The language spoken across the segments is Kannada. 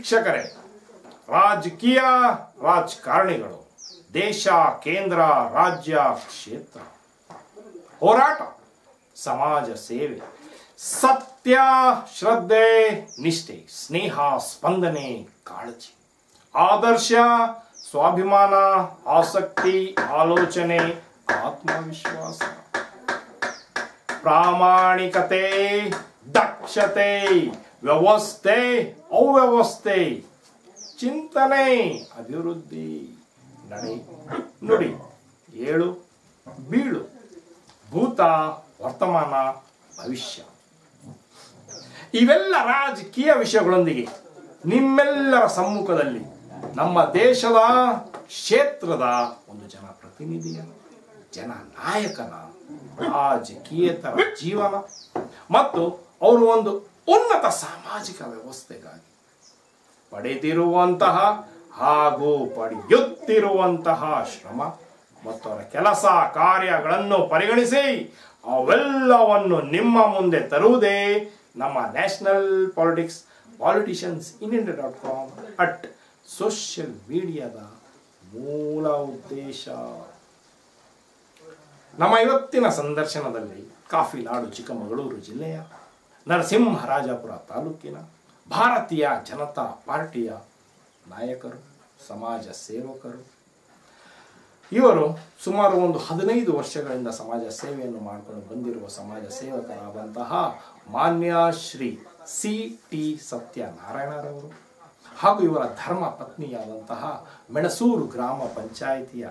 ವೀಕ್ಷಕರೇ ರಾಜಕೀಯ ರಾಜಕಾರಣಿಗಳು ದೇಶ ಕೇಂದ್ರ ರಾಜ್ಯ ಕ್ಷೇತ್ರ ಹೋರಾಟ ಸಮಾಜ ಸೇವೆ ಸತ್ಯ ಶ್ರದ್ಧೆ ನಿಷ್ಠೆ ಸ್ನೇಹ ಸ್ಪಂದನೆ ಕಾಳಜಿ ಆದರ್ಶ ಸ್ವಾಭಿಮಾನ ಆಸಕ್ತಿ ಆಲೋಚನೆ ಆತ್ಮವಿಶ್ವಾಸ ಪ್ರಾಮಾಣಿಕತೆ ದಕ್ಷತೆ ವ್ಯವಸ್ಥೆ ಅವ್ಯವಸ್ಥೆ ಚಿಂತನೆ ಅಭಿವೃದ್ಧಿ ನಡೆ ನುಡಿ ಏಳು ಬೀಳು ಭೂತ ವರ್ತಮಾನ ಭವಿಷ್ಯ ಇವೆಲ್ಲ ರಾಜಕೀಯ ವಿಷಯಗಳೊಂದಿಗೆ ನಿಮ್ಮೆಲ್ಲರ ಸಮ್ಮುಖದಲ್ಲಿ ನಮ್ಮ ದೇಶದ ಕ್ಷೇತ್ರದ ಒಂದು ಜನಪ್ರತಿನಿಧಿಯ ಜನನಾಯಕನ ರಾಜಕೀಯೇತರ ಜೀವನ ಮತ್ತು ಅವರು ಒಂದು ಉನ್ನತ ಸಾಮಾಜಿಕ ವ್ಯವಸ್ಥೆಗಾಗಿ ಪಡೆದಿರುವಂತಹ ಹಾಗೂ ಪಡೆಯುತ್ತಿರುವಂತಹ ಶ್ರಮ ಮತ್ತು ಅವರ ಕೆಲಸ ಕಾರ್ಯಗಳನ್ನು ಪರಿಗಣಿಸಿ ಅವೆಲ್ಲವನ್ನು ನಿಮ್ಮ ಮುಂದೆ ತರುವುದೇ ನಮ್ಮ national politics politicians in India dot com at social ಮೀಡಿಯಾದ ಮೂಲ ಉದ್ದೇಶ ನಮ್ಮ ಇವತ್ತಿನ ಸಂದರ್ಶನದಲ್ಲಿ ಕಾಫಿನಾಡು ಚಿಕ್ಕಮಗಳೂರು ಜಿಲ್ಲೆಯ ನರಸಿಂಹರಾಜಪುರ ತಾಲೂಕಿನ ಭಾರತೀಯ ಜನತಾ ಪಾರ್ಟಿಯ ನಾಯಕರು ಸಮಾಜ ಸೇವಕರು ಇವರು ಸುಮಾರು ಒಂದು ಹದಿನೈದು ವರ್ಷಗಳಿಂದ ಸಮಾಜ ಸೇವೆಯನ್ನು ಮಾಡಿಕೊಂಡು ಬಂದಿರುವ ಸಮಾಜ ಸೇವಕರಾದಂತಹ ಮಾನ್ಯ ಶ್ರೀ ಸಿ ಟಿ ಸತ್ಯನಾರಾಯಣರವರು ಹಾಗೂ ಇವರ ಧರ್ಮ ಪತ್ನಿಯಾದಂತಹ ಮೆಣಸೂರು ಗ್ರಾಮ ಪಂಚಾಯಿತಿಯ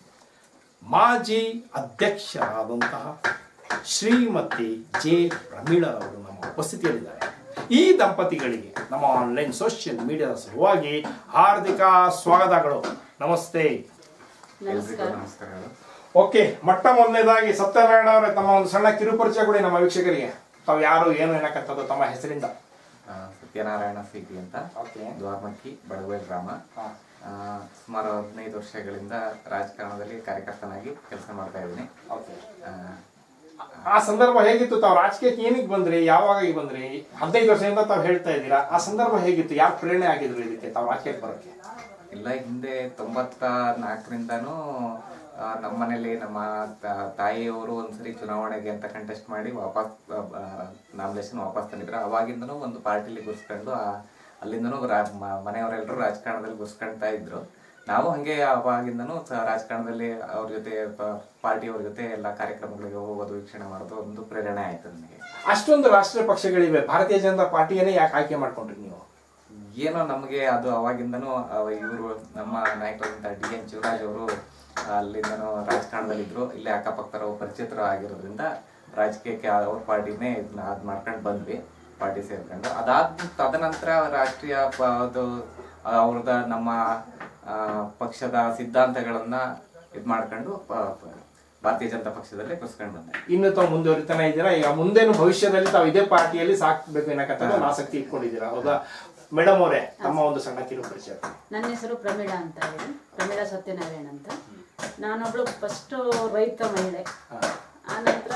ಮಾಜಿ ಅಧ್ಯಕ್ಷರಾದಂತಹ ಶ್ರೀಮತಿ ಜೆ ಪ್ರಮೀಳರವರು ನಮ್ಮ ಉಪಸ್ಥಿತಿಯಲ್ಲಿದ್ದಾರೆ ಈ ದಂಪತಿಗಳಿಗೆ ನಮ್ಮ ಆನ್ಲೈನ್ ಸೋಷಿಯಲ್ ಮೀಡಿಯಾದ ಸಲುವಾಗಿ ಹಾರ್ದಿಕ ಸ್ವಾಗತಗಳು ನಮಸ್ತೆ ಎಲ್ರಿಗೂ ನಮಸ್ಕಾರಗಳು ಓಕೆ ಮೊಟ್ಟ ಮೊದಲನೇದಾಗಿ ಸತ್ಯನಾರಾಯಣ ಅವರೇ ತಮ್ಮ ಒಂದು ಸಣ್ಣ ಕಿರುಪರಿಚಯ ಕೊಡಿ ನಮ್ಮ ವೀಕ್ಷಕರಿಗೆ ತಾವು ಯಾರು ಏನು ಏನಕ್ಕಂಥದ್ದು ತಮ್ಮ ಹೆಸರಿಂದ ಆ, ಸತ್ಯನಾರಾಯಣ ಸಿಟಿ ಅಂತ ಓಕೆ ದ್ವಾರಮಕ್ಕಿ ಬಡಗುವೆ ಗ್ರಾಮ ಹಾ. ಆ, ಸುಮಾರು ಹದಿನೈದು ವರ್ಷಗಳಿಂದ ರಾಜಕಾರಣದಲ್ಲಿ ಕಾರ್ಯಕರ್ತನಾಗಿ ಕೆಲಸ ಮಾಡ್ತಾ ಇದ್ದೀನಿ ಓಕೆ ಆ, ಆ ಸಂದರ್ಭ ಹೇಗಿತ್ತು ತಾವು ರಾಜಕೀಯಕ್ಕೆ ಏನಕ್ಕೆ ಬಂದ್ರಿ ಯಾವಾಗ ಬಂದ್ರಿ ಹದಿನೈದು ವರ್ಷದಿಂದ ತಾವು ಹೇಳ್ತಾ ಇದ್ದೀರಾ ಆ ಸಂದರ್ಭ ಹೇಗಿತ್ತು ಯಾರು ಪ್ರೇರಣೆ ಆಗಿದ್ರು ಇದಕ್ಕೆ ತಾವು ರಾಜಕೀಯಕ್ಕೆ ಬರೋಕ್ಕೆ ಇಲ್ಲ ಹಿಂದೆ ತೊಂಬತ್ತ ನಾಲ್ಕರಿಂದನೂ ನಮ್ಮ ಮನೇಲಿ ನಮ್ಮ ತ- ತಾಯಿಯವರು ಒಂದ್ಸರಿ ಚುನಾವಣೆಗೆ ಅಂತ ಕಂಟೆಸ್ಟ್ ಮಾಡಿ ವಾಪಸ್ ನಾಮಿನೇಷನ್ ವಾಪಸ್ ತಂದಿದ್ರು ಅವಾಗಿಂದನೂ ಒಂದು ಪಾರ್ಟಿಲಿ ಗುರ್ಸ್ಕೊಂಡು ಆ- ಅಲ್ಲಿಂದನೂ ರಾ- ಮ- ಮನೆಯವರೆಲ್ಲರೂ ರಾಜಕಾರಣದಲ್ಲಿ ಗುರ್ಸ್ಕೊಳ್ತಾ ಇದ್ರು ನಾವು ಹಂಗೆ ಅವಾಗಿಂದನೂ ಸ- ರಾಜಕಾರಣದಲ್ಲಿ ಅವ್ರ ಜೊತೆ ಪಾರ್ಟಿಯವ್ರ ಜೊತೆ ಎಲ್ಲ ಕಾರ್ಯಕ್ರಮಗಳಿಗೆ ಹೋಗೋದು ವೀಕ್ಷಣೆ ಮಾಡೋದು ಒಂದು ಪ್ರೇರಣೆ ಆಯ್ತು ನನಗೆ ಅಷ್ಟೊಂದು ರಾಷ್ಟ್ರೀಯ ಪಕ್ಷಗಳಿವೆ ಭಾರತೀಯ ಜನತಾ ಪಾರ್ಟಿಯನ್ನೇ ಯಾಕೆ ಆಯ್ಕೆ ಮಾಡ್ಕೊಂಡ್ರಿ ನೀವು ಏನೋ ನಮಗೆ ಅದು ಅವಾಗಿಂದನೂ ಇವರು ನಮ್ಮ ನಾಯಕರಾದಂಥ ಡಿ ಎನ್ ಶಿವರಾಜ್ ಅವರು ಅಲ್ಲಿಂದನೂ ರಾಜಕಾರಣದಲ್ಲಿದ್ರು ಇಲ್ಲೇ ಅಕ್ಕಪಕ್ಕದವರು ಪರಿಚಿತರು ಆಗಿರೋದ್ರಿಂದ ರಾಜಕೀಯಕ್ಕೆ ಅವ್ರ ಪಾರ್ಟಿನೇ ಇದನ್ನ ಅದ್ ಮಾಡ್ಕೊಂಡು ಬಂದ್ವಿ ಪಾರ್ಟಿ ಸೇರ್ಕೊಂಡು ಅದಾದ ತದನಂತರ ರಾಷ್ಟ್ರೀಯ ಪ- ಅದು ಅವ್ರದ ನಮ್ಮ ಆ, ಪಕ್ಷದ ಸಿದ್ಧಾಂತಗಳನ್ನ ಇದ್ ಮಾಡ್ಕೊಂಡು ಪ- ಪ- ಭಾರತೀಯ ಜನತಾ ಪಕ್ಷದಲ್ಲಿ ಕುಸ್ಕೊಂಡು ಬಂದೆ ಇನ್ನು ತಾವು ಮುಂದುವರಿತಾನೆ ಇದ್ದೀರಾ ಈಗ ಮುಂದೇನು ಭವಿಷ್ಯದಲ್ಲಿ ತಾವು ಇದೇ ಪಾರ್ಟಿಯಲ್ಲಿ ಸಾಕ್ಬೇಕು ಏನಕ್ಕಂತ ಒಂದು ಆಸಕ್ತಿ ಇಟ್ಕೊಂಡಿದ್ದೀರಾ ಹೌದಾ ಮೇಡಮ್ ಅವರೇ ತಮ್ಮ ಒಂದು ಸಣ್ಣ ಕಿರು ಪರಿಚಯ ನನ್ನ ಹೆಸರು ಪ್ರಮೀಳಾ ಅಂತ ಹೇಳಿ ಪ್ರಮೀಳಾ ಸತ್ಯನಾರಾಯಣ ಅಂತ ನಾನೊಬ್ಳು ಫಸ್ಟು ರೈತ ಮಹಿಳೆ ಆ ನಂತರ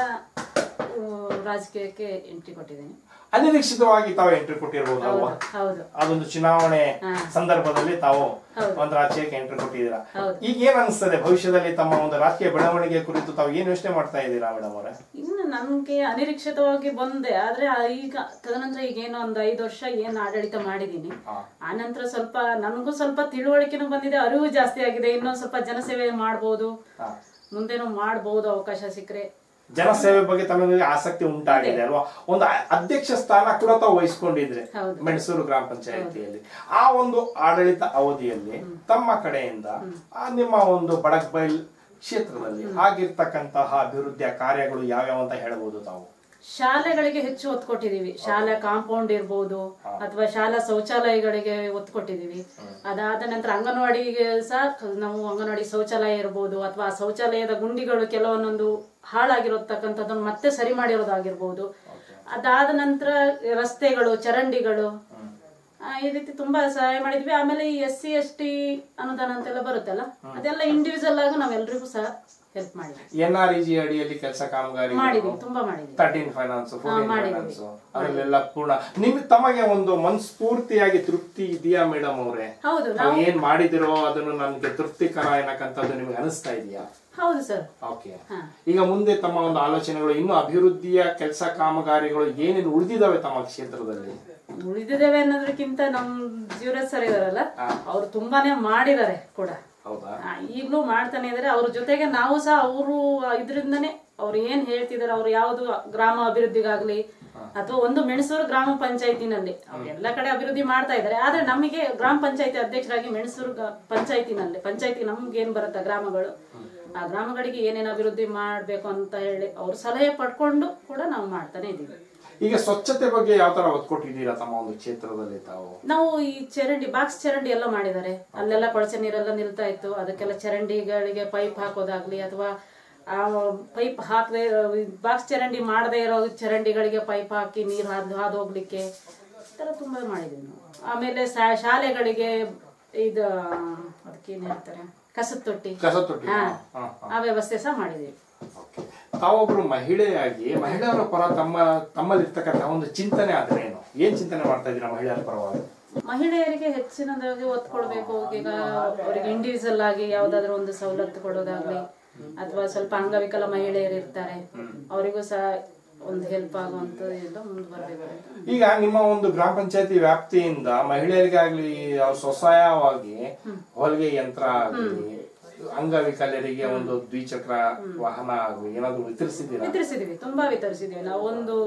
ರಾಜಕೀಯಕ್ಕೆ ಎಂಟ್ರಿ ಕೊಟ್ಟಿದ್ದೀನಿ ಅನಿರೀಕ್ಷಿತವಾಗಿ ತಾವು ಎಂಟ್ರಿ ಕೊಟ್ಟಿರ್ಬೋದು ಅಲ್ವಾ ಹೌದು ಹೌದು ಅದೊಂದು ಚುನಾವಣೆ ಹಾ. ಸಂದರ್ಭದಲ್ಲಿ ತಾವು ಹೌದು. ಒಂದು ರಾಜ್ಯಕ್ಕೆ ಎಂಟ್ರಿ ಕೊಟ್ಟಿದ್ದೀರಾ ಹೌದು. ಈಗ ಏನ್ ಅನಿಸ್ತದೆ ಭವಿಷ್ಯದಲ್ಲಿ ತಮ್ಮ ಒಂದು ರಾಜಕೀಯ ಬೆಳವಣಿಗೆ ಕುರಿತು ತಾವು ಏನ್ ಯೋಚನೆ ಮಾಡ್ತಾ ಇದ್ದೀರಾ ಮೇಡಮ್ ಅವರೇ ಇನ್ನು ನನಗೆ ಅನಿರೀಕ್ಷಿತವಾಗಿ ಬಂದೆ ಆದ್ರೆ ಆ ಈಗ ತದನಂತರ ಈಗ ಏನೋ ಒಂದು ಐದು ವರ್ಷ ಏನು ಆಡಳಿತ ಮಾಡಿದ್ದೀನಿ ಹಾ. ಆ ನಂತರ ಸ್ವಲ್ಪ ನನಗೂ ಸ್ವಲ್ಪ ತಿಳುವಳಿಕೆನೂ ಬಂದಿದೆ ಅರಿವು ಜಾಸ್ತಿ ಆಗಿದೆ ಇನ್ನೊಂದು ಸ್ವಲ್ಪ ಜನಸೇವೆ ಮಾಡ್ಬೋದು ಹಾ. ಮುಂದೇನೂ ಮಾಡ್ಬೋದು ಅವಕಾಶ ಸಿಕ್ಕರೆ ಜನಸೇವೆ ಬಗ್ಗೆ ತಮಗೆ ಆಸಕ್ತಿ ಉಂಟಾಗಿದೆ ಅಲ್ವಾ ಒಂದು ಅ- ಅಧ್ಯಕ್ಷ ಸ್ಥಾನ ಕೂಡ ತಾವು ವಹಿಸ್ಕೊಂಡಿದ್ರೆ ಹೌದು. ಮೆಣಸೂರು ಗ್ರಾಮ ಪಂಚಾಯತಿಯಲ್ಲಿ ಆ ಒಂದು ಆಡಳಿತ ಅವಧಿಯಲ್ಲಿ ತಮ್ಮ ಕಡೆಯಿಂದ ಆ ನಿಮ್ಮ ಒಂದು ಬಡಗ್ಬೈಲ್ ಕ್ಷೇತ್ರದಲ್ಲಿ ಆಗಿರ್ತಕ್ಕಂತಹ ಅಭಿವೃದ್ಧಿಯ ಕಾರ್ಯಗಳು ಯಾವ್ಯಾವ ಅಂತ ಹೇಳ್ಬೋದು ತಾವು ಶಾಲೆಗಳಿಗೆ ಹೆಚ್ಚು ಒತ್ತು ಕೊಟ್ಟಿದೀವಿ ಶಾಲಾ ಕಾಂಪೌಂಡ್ ಇರ್ಬೋದು ಅಥವಾ ಶಾಲಾ ಶೌಚಾಲಯಗಳಿಗೆ ಒತ್ತು ಕೊಟ್ಟಿದೀವಿ ಅದಾದ ನಂತರ ಅಂಗನವಾಡಿಗೆ ಸಹ ನಾವು ಅಂಗನವಾಡಿ ಶೌಚಾಲಯ ಇರ್ಬೋದು ಅಥವಾ ಆ ಶೌಚಾಲಯದ ಗುಂಡಿಗಳು ಕೆಲವೊಂದೊಂದು ಹಾಳಾಗಿರತಕ್ಕಂಥದ್ದನ್ನು ಮತ್ತೆ ಸರಿ ಮಾಡಿರೋದಾಗಿರ್ಬೋದು ಅದಾದ ನಂತರ ರಸ್ತೆಗಳು ಚರಂಡಿಗಳು ಆ, ಈ ರೀತಿ ತುಂಬಾ ಸಹಾಯ ಮಾಡಿದ್ವಿ ಆಮೇಲೆ ಈ ಎಸ್ ಸಿ ಎಸ್ ಟಿ ಅನುದಾನ ಅಂತೆಲ್ಲ ಬರುತ್ತಲ್ಲ ಅದೆಲ್ಲ ಇಂಡಿವಿಜುವಲ್ ಆಗಿ ನಾವೆಲ್ಲರಿಗೂ ಸಹ ಹೆಲ್ಪ್ ಮಾಡಿದ್ವಿ ಎನ್ ಆರ್ ಇ ಜಿ ಅಡಿಯಲ್ಲಿ ಕೆಲಸ ಕಾಮಗಾರಿ ಮಾಡಿದ್ವಿ ತುಂಬಾ ಮಾಡಿದ್ವಿ ತರ್ಟೀನ್ ಫೈನಾನ್ಸ್ ಫೋರ್ಟೀನ್ ಮಾಡಿದ್ವಿ. ಫೈನಾನ್ಸ್ ಅದರಲ್ಲೆಲ್ಲ ಪೂರ್ಣ ನಿಮ್ ತಮಗೆ ಒಂದು ಮನಸ್ಫೂರ್ತಿಯಾಗಿ ತೃಪ್ತಿ ಇದೆಯಾ ಮೇಡಮ್ ಅವ್ರೆ ಹೌದು ನಾವು ಏನ್ ಮಾಡಿದಿರೋ ಅದನ್ನು ನನ್ಗೆ ತೃಪ್ತಿಕರ ಏನಕ್ಕಂಥದ್ದು ನಿಮ್ಗೆ ಅನಿಸ್ತಾ ಇದೆಯಾ ಹೌದು ಸರ್ ಓಕೆ ಹಾ. ಈಗ ಮುಂದೆ ತಮ್ಮ ಒಂದು ಆಲೋಚನೆಗಳು ಇನ್ನು ಅಭಿವೃದ್ಧಿಯ ಕೆಲಸ ಕಾಮಗಾರಿಗಳು ಏನೇನು ಉಳಿದಿದಾವೆ ತಮ್ಮ ಕ್ಷೇತ್ರದಲ್ಲಿ ಉಳಿದಿದ್ದೇವೆ ಅನ್ನೋದಕ್ಕಿಂತ ನಮ್ ಜೀವರಾಜ್ ಸರ್ ಇದಾರಲ್ಲ ಅವ್ರು ತುಂಬಾನೇ ಮಾಡಿದ್ದಾರೆ ಕೂಡ ಹೌದಾ ಆ, ಈಗ್ಲೂ ಮಾಡ್ತಾನೆ ಇದಾರೆ ಅವ್ರ ಜೊತೆಗೆ ನಾವು ಸಹ ಅವರು ಇದರಿಂದನೇ ಅವ್ರು ಏನ್ ಹೇಳ್ತಿದಾರೆ ಅವ್ರು ಯಾವ್ದು ಗ್ರಾಮ ಅಭಿವೃದ್ಧಿಗಾಗ್ಲಿ ಅಥವಾ ಒಂದು ಮೆಣಸೂರು ಗ್ರಾಮ ಪಂಚಾಯತಿನಲ್ಲಿ ಅವ್ರು ಎಲ್ಲ ಕಡೆ ಅಭಿವೃದ್ಧಿ ಮಾಡ್ತಾ ಇದ್ದಾರೆ ಆದ್ರೆ ನಮಗೆ ಗ್ರಾಮ ಪಂಚಾಯತಿ ಅಧ್ಯಕ್ಷರಾಗಿ ಮೆಣಸೂರು ಗ- ಪಂಚಾಯತಿನಲ್ಲಿ ಪಂಚಾಯತಿ ನಮ್ಗೆ ಏನ್ ಬರುತ್ತೆ ಗ್ರಾಮಗಳು ಆ ಗ್ರಾಮಗಳಿಗೆ ಏನೇನು ಅಭಿವೃದ್ಧಿ ಮಾಡ್ಬೇಕು ಅಂತ ಹೇಳಿ ಅವ್ರ ಸಲಹೆ ಪಡ್ಕೊಂಡು ಕೂಡ ನಾವು ಮಾಡ್ತಾನೆ ಇದೀವಿ ಈಗ ಸ್ವಚ್ಛತೆ ಬಗ್ಗೆ ಯಾವ ತರ ಒತ್ತು ಕೊಟ್ಟಿದ್ದೀರಾ ತಮ್ಮ ಒಂದು ಕ್ಷೇತ್ರದಲ್ಲಿ ತಾವು ನಾವು ಈ ಚರಂಡಿ ಬಾಕ್ಸ್ ಚರಂಡಿ ಎಲ್ಲ ಮಾಡಿದ್ದಾರೆ ಅಲ್ಲೆಲ್ಲ ಕೊಳಚೆ ನೀರೆಲ್ಲ ನಿಲ್ತಾ ಇತ್ತು ಅದಕ್ಕೆಲ್ಲ ಚರಂಡಿಗಳಿಗೆ ಪೈಪ್ ಹಾಕೋದಾಗ್ಲಿ ಅಥವಾ ಆ ಪೈಪ್ ಹಾಕದೆ ಬಾಕ್ಸ್ ಚರಂಡಿ ಮಾಡದೇ ಇರೋ ಚರಂಡಿಗಳಿಗೆ ಪೈಪ್ ಹಾಕಿ ನೀರು ಹಾದು ಹಾದು ಹೋಗ್ಲಿಕ್ಕೆ ಈ ಥರ ತುಂಬ ಮಾಡಿದ್ವಿ ನಾವು ಆಮೇಲೆ ಶಾ- ಶಾಲೆಗಳಿಗೆ ಇದು ಅದಕ್ಕೇನು ಹೇಳ್ತಾರೆ ಕಸದ ತೊಟ್ಟಿ ಕಸ ತೊಟ್ಟಿ ಹಾ. ಹಾ, ಆ ವ್ಯವಸ್ಥೆ ಸಹ ಮಾಡಿದ್ದೀವಿ ತಾವೊಬ್ರು ಮಹಿಳೆಯಾಗಿ ಮಹಿಳೆಯರ ಪರ ತಮ್ಮ ತಮ್ಮಲ್ಲಿರ್ತಕ್ಕಂಥ ಒಂದು ಚಿಂತನೆ ಆದ್ರೆ ಏನು ಏನ್ ಚಿಂತನೆ ಮಾಡ್ತಾ ಇದ್ದೀರಾ ಮಹಿಳೆಯರ ಪರವಾಗಿ ಮಹಿಳೆಯರಿಗೆ ಹೆಚ್ಚಿನದಾಗಿ ಒತ್ತು ಕೊಡಬೇಕು ಈಗ ಅವರಿಗೆ ಇಂಡಿವಿಜುವಲ್ ಆಗಿ ಯಾವ್ದಾದ್ರು ಒಂದು ಸವಲತ್ತು ಕೊಡೋದಾಗ್ಲಿ ಅಥವಾ ಸ್ವಲ್ಪ ಅಂಗವಿಕಲ ಮಹಿಳೆಯರು ಇರ್ತಾರೆ ಅವರಿಗೂ ಸಹ ಒಂದು ಹೆಲ್ಪ್ ಆಗುವಂಥದ್ದು ಎಲ್ಲ ಮುಂದೆ ಬರಬೇಕು ಅಂತ ಈಗ ನಿಮ್ಮ ಒಂದು ಗ್ರಾಮ ಪಂಚಾಯತಿ ವ್ಯಾಪ್ತಿಯಿಂದ ಮಹಿಳೆಯರಿಗಾಗ್ಲಿ ಅವ್ರ ಸ್ವಸಹಾಯವಾಗಿ ಹೊಲಿಗೆ ಯಂತ್ರ ಆಗಲಿ ಅಂಗವಿಕಲರಿಗೆ ಒಂದು ದ್ವಿಚಕ್ರ ವಾಹನ ಆಗಲಿ ಏನಾದ್ರು ವಿತರಿಸಿದ್ದೀರಾ ವಿತರಿಸಿದೀವಿ ತುಂಬಾ ವಿತರಿಸಿದೀವಿ ನಾವು ಒಂದು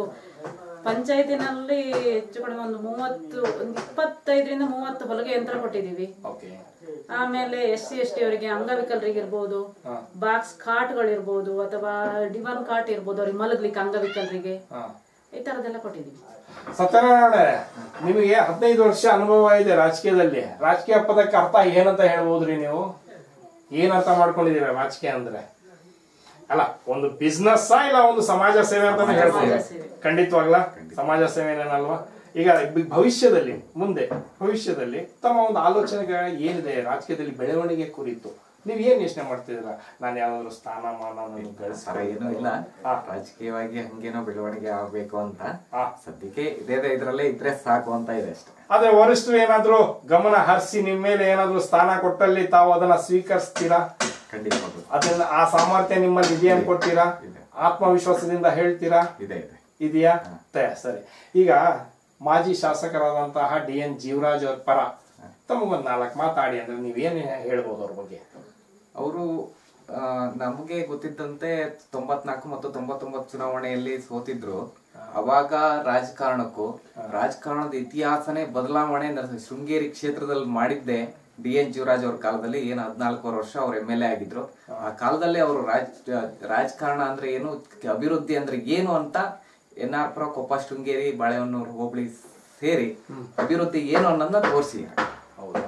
ಪಂಚಾಯತಿನಲ್ಲಿ ಹೆಚ್ಚು ಕಡಿಮೆ ಒಂದು ಮೂವತ್ತು ಒಂದು ಇಪ್ಪತ್ತೈದರಿಂದ ಮೂವತ್ತು ಹೊಲಿಗೆ ಯಂತ್ರ ಕೊಟ್ಟಿದೀವಿ ಓಕೆ ಆಮೇಲೆ ಎಸ್ ಸಿ ಎಸ್ ಟಿ ಅವರಿಗೆ ಅಂಗವಿಕಲರಿಗೆ ಇರ್ಬೋದು ಬಾಕ್ಸ್ ಕಾಟ್ಗಳಿರ್ಬೋದು ಅಥವಾ ಡಿವನ್ ಕಾಟ್ ಇರ್ಬೋದು ಅವ್ರಿಗೆ ಮಲಗ್ಲಿಕ್ಕೆ ಅಂಗವಿಕಲರಿಗೆ ಹಾ ಈ ತರದೆಲ್ಲ ಕೊಟ್ಟಿದೀವಿ ಸತ್ಯನಾರಾಯಣ ನಿಮಗೆ ಹದಿನೈದು ವರ್ಷ ಅನುಭವ ಇದೆ ರಾಜಕೀಯದಲ್ಲಿ ರಾಜಕೀಯ ಪದಕ್ಕೆ ಅರ್ಥ ಏನಂತ ಹೇಳ್ಬೋದ್ರಿ ನೀವು ಏನ್ ಅರ್ಥ ಮಾಡ್ಕೊಂಡಿದೀರ ರಾಜಕೀಯ ಅಂದ್ರೆ ಅಲ್ಲ ಒಂದು ಬಿಸ್ನೆಸ್ ಇಲ್ಲ ಒಂದು ಸಮಾಜ ಸೇವೆ ಅಂತಾನೆ ಹೇಳ್ಬೋದು ಖಂಡಿತವಾಗ್ಲ ಸಮಾಜ ಸೇವೆನೇನಲ್ವಾ ಈಗ ಬಿ- ಭವಿಷ್ಯದಲ್ಲಿ ಮುಂದೆ ಭವಿಷ್ಯದಲ್ಲಿ ತಮ್ಮ ಒಂದು ಆಲೋಚನೆಗೆ ಏನಿದೆ ರಾಜಕೀಯದಲ್ಲಿ ಬೆಳವಣಿಗೆ ಕುರಿತು ನೀವ್ ಏನ್ ಯೋಚನೆ ಮಾಡ್ತಿದ್ದೀರಾ ನಾನು ಯಾವ್ದಾದ್ರು ಸ್ಥಾನಮಾನ ಗಳಿಸ ಸರ ಏನೂ ಇಲ್ಲ ರಾಜಕೀಯವಾಗಿ ಹಂಗೇನೋ ಬೆಳವಣಿಗೆ ಆಗ್ಬೇಕು ಅಂತ ಹಾ. ಸದ್ಯಕ್ಕೆ ಇದೇ ಇದ್ರಲ್ಲೇ ಇದ್ರೆ ಸಾಕು ಅಂತ ಇದೆ ಅಷ್ಟೇ ಆದ್ರೆ ವರಿಷ್ಠರು ಏನಾದ್ರು ಗಮನ ಹರಿಸಿ ನಿಮ್ ಮೇಲೆ ಏನಾದ್ರು ಸ್ಥಾನ ಕೊಟ್ಟಲ್ಲಿ ತಾವು ಅದನ್ನ ಸ್ವೀಕರಿಸ್ತೀರಾ ಖಂಡಿತವಾಗ್ಲು ಅದನ್ನ ಆ ಸಾಮರ್ಥ್ಯ ನಿಮ್ಮಲ್ಲಿ ಇದೆ ಅನ್ಕೊಡ್ತೀರಾ ಆತ್ಮವಿಶ್ವಾಸದಿಂದ ಹೇಳ್ತೀರಾ ಇದೆ ಇದೆ ಇದೆಯಾ ತ- ಸರಿ ಈಗ ಮಾಜಿ ಶಾಸಕರಾದಂತಹ ಡಿ ಎನ್ ಜೀವರಾಜ್ ಅವ್ರ ಪರ ತಮಗೊಂದ್ ನಾಲ್ಕು ಮಾತಾಡಿ ಅಂದ್ರೆ ನೀವೇನ್ ಹೇಳ್ಬೋದು ಅವ್ರ ಬಗ್ಗೆ ಅವರು ನಮಗೆ ಗೊತ್ತಿದ್ದಂತೆ ತೊಂಬತ್ನಾಲ್ಕು ಮತ್ತು ತೊಂಬತ್ತೊಂಬತ್ತು ಚುನಾವಣೆಯಲ್ಲಿ ಸೋತಿದ್ರು ಅವಾಗ ರಾಜಕಾರಣಕ್ಕೂ ರಾಜಕಾರಣದ ಇತಿಹಾಸನೇ ಬದಲಾವಣೆ ನಡ್ಸ- ಶೃಂಗೇರಿ ಕ್ಷೇತ್ರದಲ್ಲಿ ಮಾಡಿದ್ದೆ ಡಿ ಎನ್ ಶಿವರಾಜ್ ಅವ್ರ ಕಾಲದಲ್ಲಿ ಏನು ಹದಿನಾಲ್ಕೂವರೆ ವರ್ಷ ಅವ್ರು ಎಮ್ ಎಲ್ ಎ ಆಗಿದ್ರು ಆ ಕಾಲದಲ್ಲಿ ಅವರು ರಾಜ್ ರಾಜಕಾರಣ ಅಂದ್ರೆ ಏನು ಅಭಿವೃದ್ಧಿ ಅಂದ್ರೆ ಏನು ಅಂತ ಎನ್ ಆರ್ ಪುರ ಕೊಪ್ಪ ಶೃಂಗೇರಿ ಬಾಳೆಹೊನ್ನೂರು ಹೋಬಳಿ ಸೇರಿ ಅಭಿವೃದ್ಧಿ ಏನು ಅನ್ನೋದನ್ನ ತೋರಿಸಿ ಹೌದಾ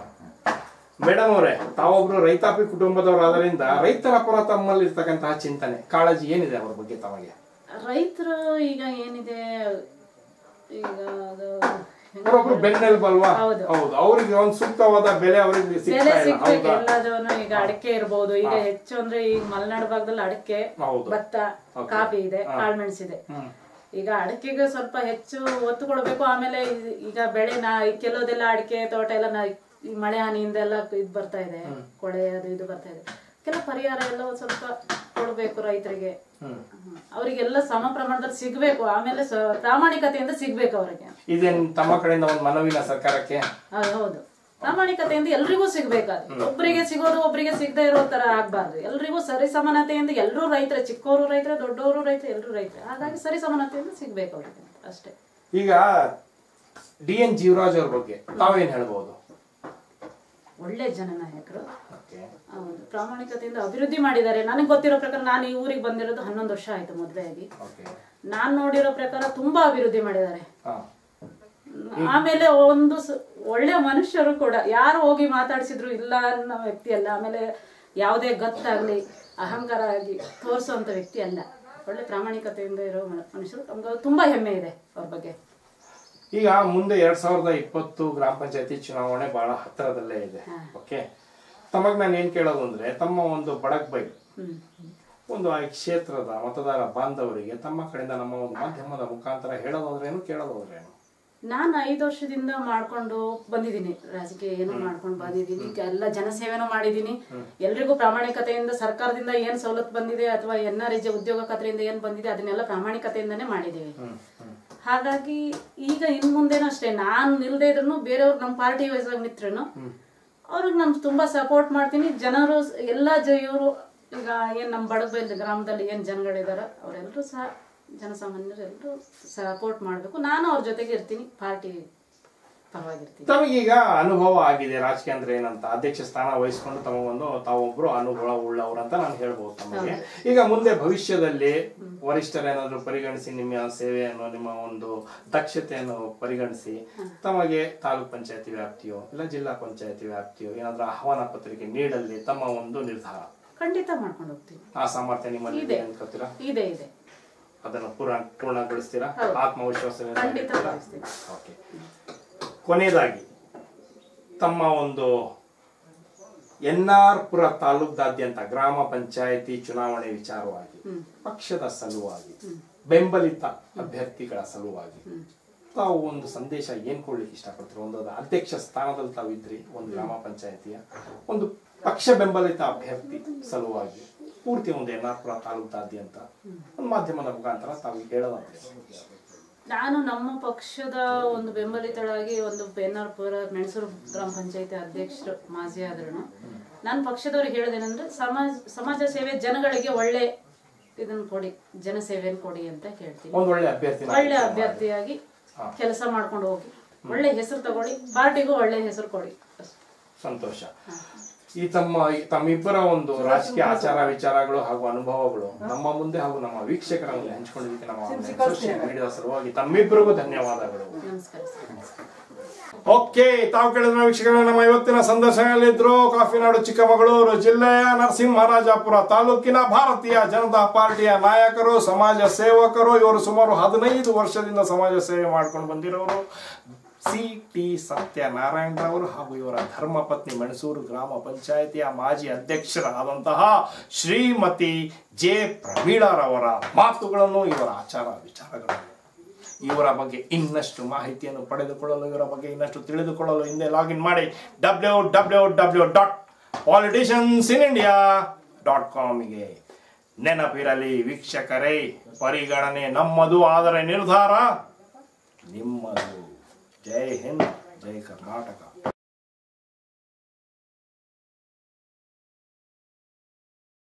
ಮೇಡಮ್ ಅವರೇ ತಾವೊಬ್ರು ರೈತಾಪಿ ಕುಟುಂಬದವರಾದ್ರಿಂದ ರೈತರ ಪರ ತಮ್ಮಲ್ಲಿ ಇರ್ತಕ್ಕಂತಹ ಚಿಂತನೆ ಕಾಳಜಿ ಏನಿದೆ ಅವ್ರ ಬಗ್ಗೆ ತಮಗೆ ರೈತರು ಈಗ ಏನಿದೆ ಈಗ ಅದು ಅವರೊಬ್ರು ಬೆನ್ನೆಲುಬು ಅಲ್ವಾ ಹೌದು. ಹೌದು ಅವ್ರಿಗೆ ಒಂದ್ ಸೂಕ್ತವಾದ ಬೆಲೆ ಅವ್ರಿಗೆ ಬೆಲೆ ಸಿಗ್ತಾ ಇಲ್ಲ ಸಿಗ್ಬೇಕು ಹೌದಾ ಎಲ್ಲದನ್ನು ಈಗ ಅಡಿಕೆ ಇರ್ಬೋದು ಈಗ ಹೆಚ್ಚು ಅಂದ್ರೆ ಈಗ ಮಲೆನಾಡು ಭಾಗದಲ್ಲಿ ಅಡಿಕೆ ಹೌದು. ಭತ್ತ ಕಾಫಿ ಇದೆ ಕಾಳ್ಮೆಣಸು ಇದೆ ಈಗ ಅಡಿಕೆಗೆ ಸ್ವಲ್ಪ ಹೆಚ್ಚು ಒತ್ತು ಕೊಡಬೇಕು ಆಮೇಲೆ ಇ- ಈಗ ಬೆಳೆ ನಾ ಕೆಲವುದೆಲ್ಲ ಅಡಿಕೆ ತೋಟ ಎಲ್ಲ ನಾ ಈ ಮಳೆ ಹಾನಿಯಿಂದ ಎಲ್ಲ ಇದು ಬರ್ತಾ ಇದೆ ಕೊಳೆ ಅದು ಇದು ಬರ್ತಾ ಇದೆ ಕೆಲ ಪರಿಹಾರ ಎಲ್ಲ ಒಂದ್ ಸ್ವಲ್ಪ ಕೊಡ್ಬೇಕು ರೈತರಿಗೆ ಹ್ಮ್. ಅವರಿಗೆಲ್ಲ ಸಮ ಪ್ರಮಾಣದಲ್ಲಿ ಸಿಗ್ಬೇಕು ಆಮೇಲೆ ಸ- ಪ್ರಾಮಾಣಿಕತೆಯಿಂದ ಸಿಗ್ಬೇಕು ಅವರಿಗೆ ಇದೇನ್ ತಮ್ಮ ಕಡೆಯಿಂದ ಒಂದು ಮನವಿನ ಸರ್ಕಾರಕ್ಕೆ ಹೌದು ಹೌದು ಪ್ರಾಮಾಣಿಕತೆಯಿಂದ ಎಲ್ರಿಗೂ ಸಿಗ್ಬೇಕಾದ್ರೆ ಒಬ್ಬರಿಗೆ ಸಿಗೋದು ಒಬ್ಬರಿಗೆ ಸಿಗದೆ ಇರೋ ತರ ಆಗ್ಬಾರ್ದು ಎಲ್ರಿಗೂ ಸರಿ ಸಮಾನತೆಯಿಂದ ಎಲ್ಲರೂ ರೈತರೇ ಚಿಕ್ಕವರು ರೈತರೇ ದೊಡ್ಡವರು ರೈತರು ಎಲ್ಲರೂ ರೈತರೇ ಹಾಗಾಗಿ ಸರಿ ಸಮಾನತೆಯಿಂದ ಸಿಗ್ಬೇಕು ಅವರಿಗೆ ಅಷ್ಟೇ ಈಗ ಡಿ ಎನ್ ಜೀವರಾಜ್ ಅವ್ರ ಬಗ್ಗೆ ತಾವೇನ್ ಹೇಳ್ಬೋದು ಒಳ್ಳೆ ಜನನಾಯಕರು ಹೌದು ಪ್ರಾಮಾಣಿಕತೆಯಿಂದ ಅಭಿವೃದ್ಧಿ ಮಾಡಿದ್ದಾರೆ ನನಗೆ ಗೊತ್ತಿರೋ ಪ್ರಕಾರ ನಾನು ಈ ಊರಿಗೆ ಬಂದಿರೋದು ಹನ್ನೊಂದು ವರ್ಷ ಆಯ್ತು ಮದುವೆಯಾಗಿ ನಾನ್ ನೋಡಿರೋ ಪ್ರಕಾರ ತುಂಬಾ ಅಭಿವೃದ್ಧಿ ಮಾಡಿದ್ದಾರೆ ಹಾ. ಆಮೇಲೆ ಒಂದು ಸ- ಒಳ್ಳೆ ಮನುಷ್ಯರು ಕೂಡ ಯಾರು ಹೋಗಿ ಮಾತಾಡಿಸಿದ್ರು ಇಲ್ಲ ಅನ್ನೋ ವ್ಯಕ್ತಿ ಅಲ್ಲ ಆಮೇಲೆ ಯಾವುದೇ ಗತ್ತಾಗ್ಲಿ ಅಹಂಕಾರ ಆಗಿ ತೋರಿಸುವಂತ ವ್ಯಕ್ತಿ ಅಲ್ಲ ಒಳ್ಳೆ ಪ್ರಾಮಾಣಿಕತೆಯಿಂದ ಇರೋ ಮ- ಮನುಷ್ಯರು ನಮ್ಗೆ ತುಂಬಾ ಹೆಮ್ಮೆ ಇದೆ ಅವ್ರ ಬಗ್ಗೆ ಈಗ ಮುಂದೆ ಎರಡ್ ಸಾವಿರದ ಇಪ್ಪತ್ತು ಗ್ರಾಮ ಪಂಚಾಯತಿ ಚುನಾವಣೆ ಬಹಳ ಹತ್ತಿರದಲ್ಲೇ ಇದೆ ಓಕೆ ತಮಗ್ ನಾನು ಏನ್ ಕೇಳೋದು ಅಂದ್ರೆ ತಮ್ಮ ಒಂದು ಬಡಕ್ ಬೈ ಹ್ಮ್ ಒಂದು ಆ ಕ್ಷೇತ್ರದ ಮತದಾರ ಬಾಂಧವರಿಗೆ ತಮ್ಮ ಕಡೆಯಿಂದ ನಮ್ಮ ಒಂದು ಮಾಧ್ಯಮದ ಮುಖಾಂತರ ಹೇಳೋದಾದ್ರೇನು ಕೇಳೋದಾದ್ರೇನು ನಾನು ಐದು ವರ್ಷದಿಂದ ಮಾಡ್ಕೊಂಡು ಬಂದಿದ್ದೀನಿ ರಾಜಕೀಯ ಏನು ಮಾಡ್ಕೊಂಡು ಬಂದಿದ್ದೀನಿ ಎಲ್ಲ ಜನಸೇವೆನೂ ಮಾಡಿದ್ದೀನಿ ಎಲ್ರಿಗೂ ಪ್ರಾಮಾಣಿಕತೆಯಿಂದ ಸರ್ಕಾರದಿಂದ ಏನ್ ಸವಲತ್ತು ಬಂದಿದೆ ಅಥವಾ ಎನ್ ಆರ್ ಉದ್ಯೋಗ ಖಾತ್ರಿಯಿಂದ ಏನ್ ಬಂದಿದೆ ಅದನ್ನೆಲ್ಲ ಪ್ರಾಮಾಣಿಕತೆಯಿಂದನೇ ಮಾಡಿದ್ದೀವಿ ಹಾಗಾಗಿ ಈಗ ಇನ್ ಮುಂದೇನು ಅಷ್ಟೇ ನಾನು ನಿಲ್ದೇ ಇದ್ರು ಬೇರೆಯವ್ರು ನಮ್ಮ ಪಾರ್ಟಿ ವೈಸ್ ನಿತ್ರು ಅವ್ರಿಗೆ ನಾನು ತುಂಬಾ ಸಪೋರ್ಟ್ ಮಾಡ್ತೀನಿ ಜನರು ಎಲ್ಲ ಜ ಇವರು ಈಗ ಏನ್ ನಮ್ಮ ಬಡಗಬೈಲ್ ಗ್ರಾಮದಲ್ಲಿ ಏನ್ ಜನಗಳಿದಾರ ಅವರೆಲ್ಲರೂ ಸಹ ಜನಸಾಮಾನ್ಯರು ಎಲ್ಲರೂ ಸಪೋರ್ಟ್ ಮಾಡಬೇಕು ನಾನು ಅವ್ರ ಜೊತೆಗೆ ಇರ್ತೀನಿ ಪಾರ್ಟಿ ಪರವಾಗಿರ್ತೀನಿ ತಮಗೀಗ ಅನುಭವ ಆಗಿದೆ ರಾಜಕೀಯ ಅಂದ್ರೆ ಏನಂತ ಅಧ್ಯಕ್ಷ ಸ್ಥಾನ ವಹಿಸ್ಕೊಂಡು ತಮ್ಮ ಒಂದು ತಾವೊಬ್ರು ಅನುಭವ ಉಳ್ಳವರು ಅಂತ ನಾನು ಹೇಳ್ಬೋದು ತಮಗೆ ಈಗ ಮುಂದೆ ಭವಿಷ್ಯದಲ್ಲಿ ವರಿಷ್ಠರೇನಾದ್ರೂ ಪರಿಗಣಿಸಿ ನಿಮ್ಮ ಸೇವೆಯನ್ನು ನಿಮ್ಮ ಒಂದು ದಕ್ಷತೆಯನ್ನು ಪರಿಗಣಿಸಿ ತಮಗೆ ತಾಲೂಕ್ ಪಂಚಾಯತಿ ವ್ಯಾಪ್ತಿಯೋ ಇಲ್ಲ ಜಿಲ್ಲಾ ಪಂಚಾಯತಿ ವ್ಯಾಪ್ತಿಯೋ ಏನಾದ್ರೂ ಆಹ್ವಾನ ಪತ್ರಿಕೆ ನೀಡಲ್ಲಿ ತಮ್ಮ ಒಂದು ನಿರ್ಧಾರ ಖಂಡಿತ ಮಾಡ್ಕೊಂಡು ಹೋಗ್ತೀನಿ ಆ ಸಾಮರ್ಥ್ಯ ನಿಮ್ಮಲ್ಲಿ ಇದೆ ಅನ್ಕೋತೀರಾ ಇದೆ ಇದೆ ಅದನ್ನು ಪೂರ್ಣ ಪೂರ್ಣಗೊಳಿಸ್ತೀರಾ ಆತ್ಮವಿಶ್ವಾಸ ಖಂಡಿತ ಭಾವಿಸ್ತೀನಿ ಓಕೆ ಕೊನೆಯದಾಗಿ ತಮ್ಮ ಒಂದು ಎನ್ ಆರ್ ಪುರ ತಾಲೂಕಾದ್ಯಂತ ಗ್ರಾಮ ಪಂಚಾಯತಿ ಚುನಾವಣೆ ವಿಚಾರವಾಗಿ ಪಕ್ಷದ ಸಲುವಾಗಿ ಬೆಂಬಲಿತ ಅಭ್ಯರ್ಥಿಗಳ ಸಲುವಾಗಿ ತಾವು ಒಂದು ಸಂದೇಶ ಏನ್ ಕೊಡ್ಲಿಕ್ಕೆ ಇಷ್ಟಪಡ್ತೀರಿ ಒಂದು ಅದು ಅಧ್ಯಕ್ಷ ಸ್ಥಾನದಲ್ಲಿ ತಾವು ಇದ್ರಿ ಒಂದು ಗ್ರಾಮ ಪಂಚಾಯತಿಯ ಒಂದು ಪಕ್ಷ ಬೆಂಬಲಿತ ಅಭ್ಯರ್ಥಿ ಸಲುವಾಗಿ ಪೂರ್ತಿ ಒಂದು ಎನ್ ಆರ್ ಪುರ ತಾಲೂಕಾದ್ಯಂತ ಒಂದು ಮಾಧ್ಯಮದ ಮುಖಾಂತರ ತಾವು ಹೇಳೋದಾದ್ರೆ ನಾನು ನಮ್ಮ ಪಕ್ಷದ ಒಂದು ಬೆಂಬಲಿತಳಾಗಿ ಒಂದು ಪುರ ಮೆಣಸೂರು ಗ್ರಾಮ ಪಂಚಾಯತಿ ಅಧ್ಯಕ್ಷರು ಮಾಜಿ ಆದ್ರೂ ನಾನು ಪಕ್ಷದವ್ರಿಗೆ ಹೇಳೋದೇನಂದ್ರೆ ಸಮಾಜ ಸಮಾಜ ಸೇವೆ ಜನಗಳಿಗೆ ಒಳ್ಳೆ ಇದನ್ನ ಕೊಡಿ ಜನಸೇವೆಯನ್ನು ಕೊಡಿ ಅಂತ ಹೇಳ್ತೀನಿ ಒಂದು ಒಳ್ಳೆ ಅಭ್ಯರ್ಥಿ ಒಳ್ಳೆ ಅಭ್ಯರ್ಥಿಯಾಗಿ ಕೆಲಸ ಮಾಡ್ಕೊಂಡು ಹೋಗಿ ಒಳ್ಳೆ ಹೆಸರು ತಗೊಳ್ಳಿ ಪಾರ್ಟಿಗೂ ಒಳ್ಳೆ ಹೆಸರು ಕೊಡಿ ಸಂತೋಷ ಈ ತಮ್ಮ ಈ ತಮ್ಮಿಬ್ಬರ ಒಂದು ರಾಜಕೀಯ ಆಚಾರ ವಿಚಾರಗಳು ಹಾಗೂ ಅನುಭವಗಳು ನಮ್ಮ ಮುಂದೆ ಹಾಗೂ ನಮ್ಮ ವೀಕ್ಷಕರ ಮುಂದೆ ಹಂಚಿಕೊಂಡಿದ್ದಕ್ಕೆ ನಮ್ಮ ಸೋಷಿಯಲ್ ಮೀಡಿಯಾದ ಸಲುವಾಗಿ ತಮ್ಮಿಬ್ಬರಿಗೂ ಧನ್ಯವಾದಗಳು ನಮಸ್ಕಾರ ಸರ್ ಓಕೆ ತಾವು ಕೇಳಿದ್ರ ವೀಕ್ಷಕರೇ ನಮ್ಮ ಇವತ್ತಿನ ಸಂದರ್ಶನದಲ್ಲಿದ್ರು ಕಾಫಿನಾಡು ಚಿಕ್ಕಮಗಳೂರು ಜಿಲ್ಲೆಯ ನರಸಿಂಹರಾಜಪುರ ತಾಲೂಕಿನ ಭಾರತೀಯ ಜನತಾ ಪಾರ್ಟಿಯ ನಾಯಕರು ಸಮಾಜ ಸೇವಕರು ಇವರು ಸುಮಾರು ಹದಿನೈದು ವರ್ಷದಿಂದ ಸಮಾಜ ಸೇವೆ ಮಾಡ್ಕೊಂಡು ಬಂದಿರೋರು ಸಿ ಟಿ ಸತ್ಯನಾರಾಯಣರವರು ಹಾಗೂ ಇವರ ಧರ್ಮಪತ್ನಿ ಮೆಣಸೂರು ಗ್ರಾಮ ಪಂಚಾಯಿತಿಯ ಮಾಜಿ ಅಧ್ಯಕ್ಷರಾದಂತಹ ಶ್ರೀಮತಿ ಜೆ ಪ್ರಮೀಳರವರ ಮಾತುಗಳನ್ನು ಇವರ ಆಚಾರ ವಿಚಾರಗಳನ್ನು ಇವರ ಬಗ್ಗೆ ಇನ್ನಷ್ಟು ಮಾಹಿತಿಯನ್ನು ಪಡೆದುಕೊಳ್ಳಲು ಇವರ ಬಗ್ಗೆ ಇನ್ನಷ್ಟು ತಿಳಿದುಕೊಳ್ಳಲು ಹಿಂದೆ ಲಾಗಿನ್ ಮಾಡಿ W W W dot politicians in India dot ಕಾಮ್ಗೆ ನೆನಪಿರಲಿ ವೀಕ್ಷಕರೇ ಪರಿಗಣನೆ ನಮ್ಮದು ಆದರೆ ನಿರ್ಧಾರ ನಿಮ್ಮದು ಜೈ ಹಿಂದ್ ಜೈ ಕರ್ನಾಟಕ